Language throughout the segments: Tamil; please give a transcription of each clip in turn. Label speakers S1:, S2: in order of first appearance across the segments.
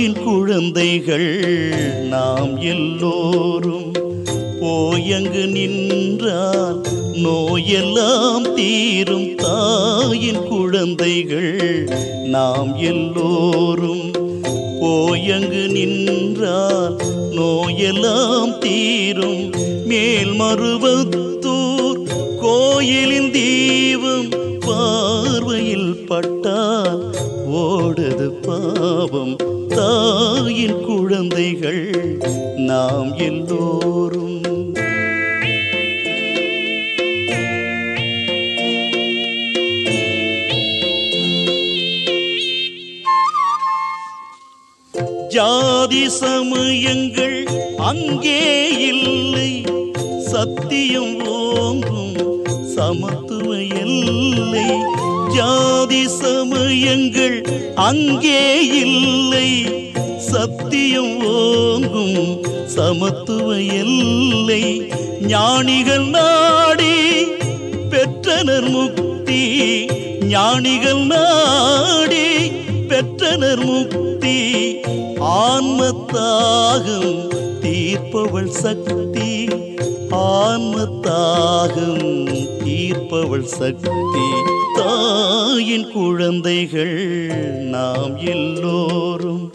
S1: தாயின் குழந்தைகள் நாம் எல்லோரும் போயங்கு நின்றால் நோயெல்லாம் தீரும் தாயின் குழந்தைகள் நாம் எல்லோரும் போயங்கு நின்றால் நோயெல்லாம் தீரும் மேல் மருவத்தூர் கோயிலின் தீபம் பார்வையில் பட்டால் ஓடுது பாவம் தாயின் குழந்தைகள் நாம் எல்லோரும் ஜாதி சமயங்கள் அங்கே இல்லை சத்தியம் ஓங்கும் சமத்துவ எல்லை ஜாதி சமயங்கள் அங்கே இல்லை சத்தியம் ஓங்கும் சமத்துவ எல்லை ஞானிகள் நாடி பெற்றனர் முக்தி ஞானிகள் நாடி பெற்றனர் முக்தி ஆன்மத்தாகம் தீர்ப்பவள் சக்தி ஆன்மத்தாகம் தீர்ப்பவள் சக்தி தாயின் குழந்தைகள் நாம் எல்லோரும்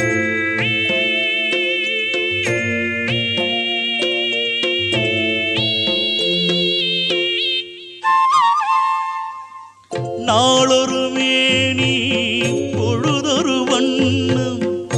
S1: நாளொரு மேனி பொழுதொரு வண்ணம்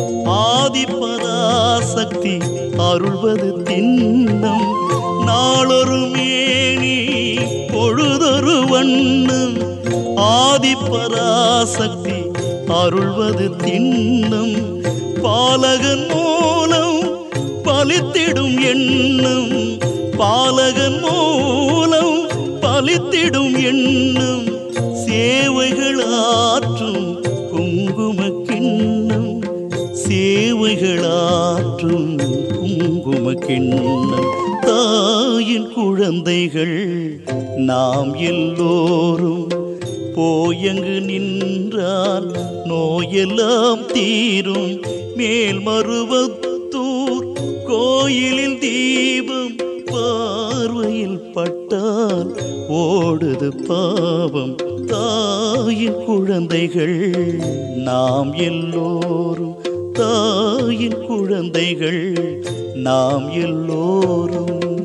S1: ஆதிபராசக்தி அருள்வது திண்ணம் நாளொரு மேனி பொழுதொரு வண்ணம் ஆதிபராசக்தி அருள்வது திண்ணம் பாலகன் மூலம் பலித்திடும் எண்ணம் பாலகன் மூலம் பலித்திடும் எண்ணம் சேவைகள் ஆற்றும் குங்கும கிண்ணம் சேவைகள் ஆற்றும் குங்கும கிண்ணம் தாயின் குழந்தைகள் நாம் எல்லோரும் போயங்கு நின்றால் நோயெல்லாம் தீரும் மேல் மருவத்தூர் கோயிலில் தீபம் பார்வையில் பட்டால் ஓடுது பாவம் தாயின் குழந்தைகள் நாம் எல்லோரும் தாயின் குழந்தைகள் நாம் எல்லோரும்